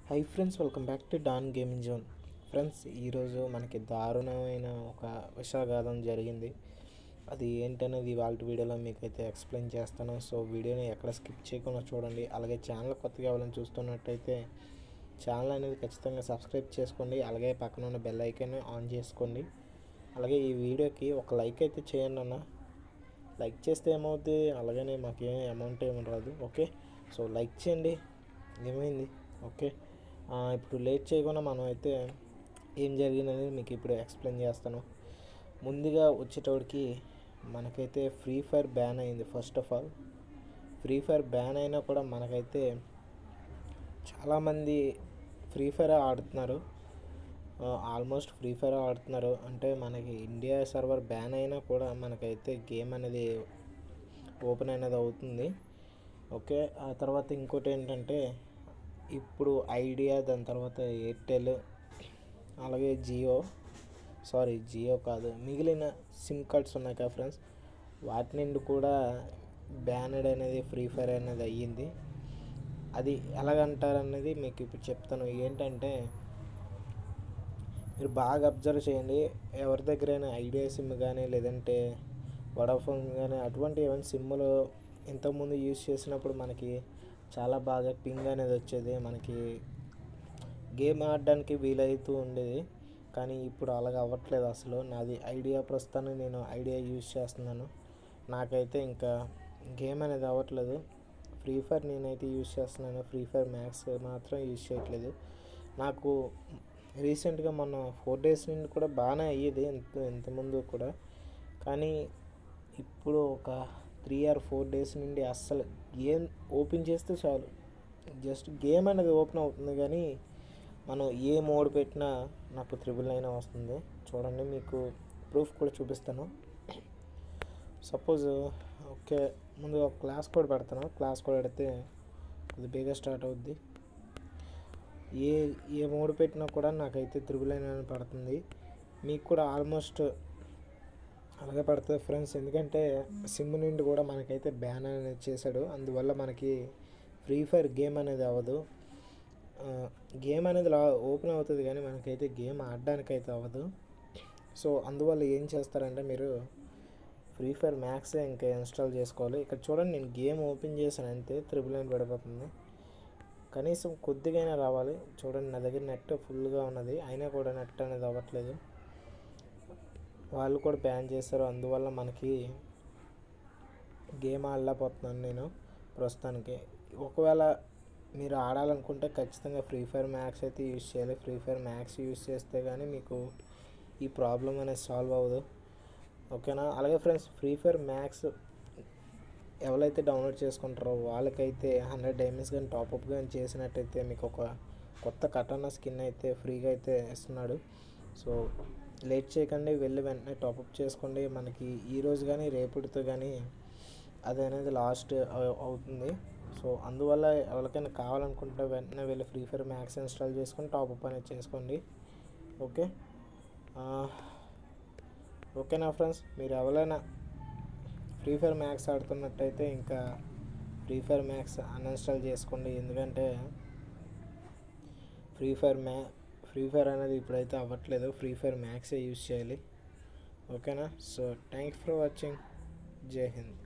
high friends welcome back to Don gaming zone friends ఈరోజు మనకి దారుణమైన ఒక విషాగాథం జరిగింది అది ఏంటనేది వాళ్ళ వీడియోలో మీకు అయితే ఎక్స్ప్లెయిన్ చేస్తాను సో వీడియోని ఎక్కడ స్కిప్ చేయకుండా చూడండి అలాగే ఛానల్ కొత్తగా ఎవరైనా చూస్తున్నట్టయితే ఛానల్ అనేది ఖచ్చితంగా సబ్స్క్రైబ్ చేసుకోండి అలాగే పక్కన ఉన్న బెల్ ఐకాన్ ఆన్ చేసుకోండి అలాగే ఈ వీడియోకి ఒక లైక్ అయితే చేయండి అన్న లైక్ చేస్తే ఏమవుద్ది అలాగనే మాకేం అమౌంట్ ఏమి రాదు ఓకే సో లైక్ చేయండి ఏమైంది ఓకే ఆ, ఇప్పుడు లేట్ చేయకుండా మనం అయితే ఏం జరిగిందనేది మీకు ఇప్పుడు ఎక్స్ప్లెయిన్ చేస్తాను ముందుగా వచ్చేటోడికి మనకైతే ఫ్రీ ఫైర్ బ్యాన్ అయింది first of all Free Fire ban అయినా కూడా మనకైతే చాలామంది ఫ్రీ ఫైర్ ఆడుతున్నారు ఆల్మోస్ట్ ఫ్రీ ఫైర్ ఆడుతున్నారు అంటే మనకి ఇండియా సర్వర్ బ్యాన్ అయినా కూడా మనకైతే గేమ్ అనేది ఓపెన్ అనేది అవుతుంది ఓకే ఆ తర్వాత ఇంకోటి ఏంటంటే ఇప్పుడు ఐడియా దాని తర్వాత ఎయిర్టెల్ అలాగే జియో సారీ జియో కాదు మిగిలిన సిమ్ కార్డ్స్ ఉన్నాయి కదా ఫ్రెండ్స్ వాటి నుండి కూడా బ్యానెడ్ అనేది ఫ్రీ ఫైర్ అనేది అయ్యింది అది ఎలాగంటారనేది మీకు ఇప్పుడు చెప్తాను ఏంటంటే మీరు బాగా అబ్జర్వ్ చేయండి ఎవరి దగ్గరైనా ఐడియా సిమ్ కానీ లేదంటే వడాఫోన్ కానీ అటువంటి ఏమైనా సిమ్ములు ఇంతకుముందు యూజ్ చేసినప్పుడు మనకి చాలా బాగా పింగ్ అనేది వచ్చేది మనకి గేమ్ ఆడడానికి వీలవుతూ ఉండేది కానీ ఇప్పుడు అలాగ అవ్వట్లేదు అసలు నాది ఐడియా ప్రస్తుతానికి నేను ఐడియా యూజ్ చేస్తున్నాను నాకైతే ఇంకా గేమ్ అనేది అవ్వట్లేదు ఫ్రీ ఫైర్ నేనైతే యూజ్ చేస్తున్నాను ఫ్రీ ఫైర్ మ్యాక్స్ మాత్రం యూజ్ చేయట్లేదు నాకు రీసెంట్గా మొన్న ఫోర్ డేస్ నుండి కూడా బాగానే అయ్యేది ఎంత ఇంతకుముందు కూడా కానీ ఇప్పుడు ఒక త్రీ ఆర్ ఫోర్ డేస్ నుండి అస్సలు గేమ్ ఓపెన్ చేస్తే చాలు జస్ట్ గేమ్ అనేది ఓపెన్ అవుతుంది కానీ మనం ఏ మోడ్ పెట్టినా నాకు త్రిబుల్ నైన్ వస్తుంది చూడండి మీకు ప్రూఫ్ కూడా చూపిస్తాను సపోజ్ ఓకే ముందు ఒక క్లాస్ కోడ్ పెడతాను క్లాస్ కోడ్ పెడితే అది బేగా స్టార్ట్ అవుద్ది ఏ ఏ మోడ్ పెట్టినా కూడా నాకైతే త్రిబుల్ నైన్ అని పడుతుంది మీకు కూడా ఆల్మోస్ట్ అలాగే పడుతుంది ఫ్రెండ్స్ ఎందుకంటే సిమ్ నుండి కూడా మనకైతే బ్యాన్ అనేది చేశాడు అందువల్ల మనకి ఫ్రీ ఫైర్ గేమ్ అనేది అవ్వదు గేమ్ అనేది లా ఓపెన్ అవుతుంది కానీ మనకైతే గేమ్ ఆడడానికి అయితే అవ్వదు సో అందువల్ల ఏం చేస్తారంటే మీరు ఫ్రీ ఫైర్ మ్యాక్స్ ఇంకా ఇన్స్టాల్ చేసుకోవాలి ఇక్కడ చూడండి నేను గేమ్ ఓపెన్ చేశాను అంతే త్రిబుల్ నైన్ పడిపోతుంది కనీసం కొద్దిగైనా రావాలి చూడండి నా దగ్గర నెట్ ఫుల్గా ఉన్నది అయినా కూడా నెట్ అనేది అవ్వట్లేదు వాళ్ళు కూడా బ్యాన్ చేశారు అందువల్ల మనకి గేమ్ ఆడలేకపోతున్నాను నేను ప్రస్తుతానికి ఒకవేళ మీరు ఆడాలనుకుంటే ఖచ్చితంగా ఫ్రీ ఫైర్ మ్యాక్స్ అయితే యూజ్ చేయాలి ఫ్రీ ఫైర్ మ్యాక్స్ యూజ్ చేస్తే కానీ మీకు ఈ ప్రాబ్లం అనేది సాల్వ్ అవ్వదు ఓకేనా అలాగే ఫ్రెండ్స్ ఫ్రీ ఫైర్ మ్యాక్స్ ఎవరైతే డౌన్లోడ్ చేసుకుంటారో వాళ్ళకైతే హండ్రెడ్ డైమండ్స్ కానీ టాప్అప్ కానీ చేసినట్టయితే మీకు ఒక కొత్త కటానా స్కిన్ అయితే ఫ్రీగా అయితే ఇస్తున్నాడు సో లేట్ చేయకండి వెళ్ళి వెంటనే టాప్అప్ చేసుకోండి మనకి ఈ రోజు కానీ రేపటితో కానీ అది అనేది లాస్ట్ అవుతుంది సో అందువల్ల ఎవరికైనా కావాలనుకుంటే వెంటనే వెళ్ళి ఫ్రీ ఫైర్ మ్యాక్స్ ఇన్స్టాల్ చేసుకొని టాప్అప్ అనేది చేసుకోండి ఓకే ఆ, ఓకేనా ఫ్రెండ్స్ మీరు ఎవరైనా ఫ్రీ ఫైర్ మ్యాక్స్ ఆడుతున్నట్టయితే ఇంకా ఫ్రీ ఫైర్ మ్యాక్స్ అన్ఇన్స్టాల్ చేసుకోండి ఎందుకంటే ఫ్రీ ఫైర్ మ్యా ఫ్రీ ఫైర్ అనేది ఇప్పుడైతే అవ్వట్లేదు ఫ్రీ ఫైర్ మ్యాక్సే యూజ్ చేయాలి ఓకేనా సో థ్యాంక్ ఫర్ వాచింగ్ జై హింద్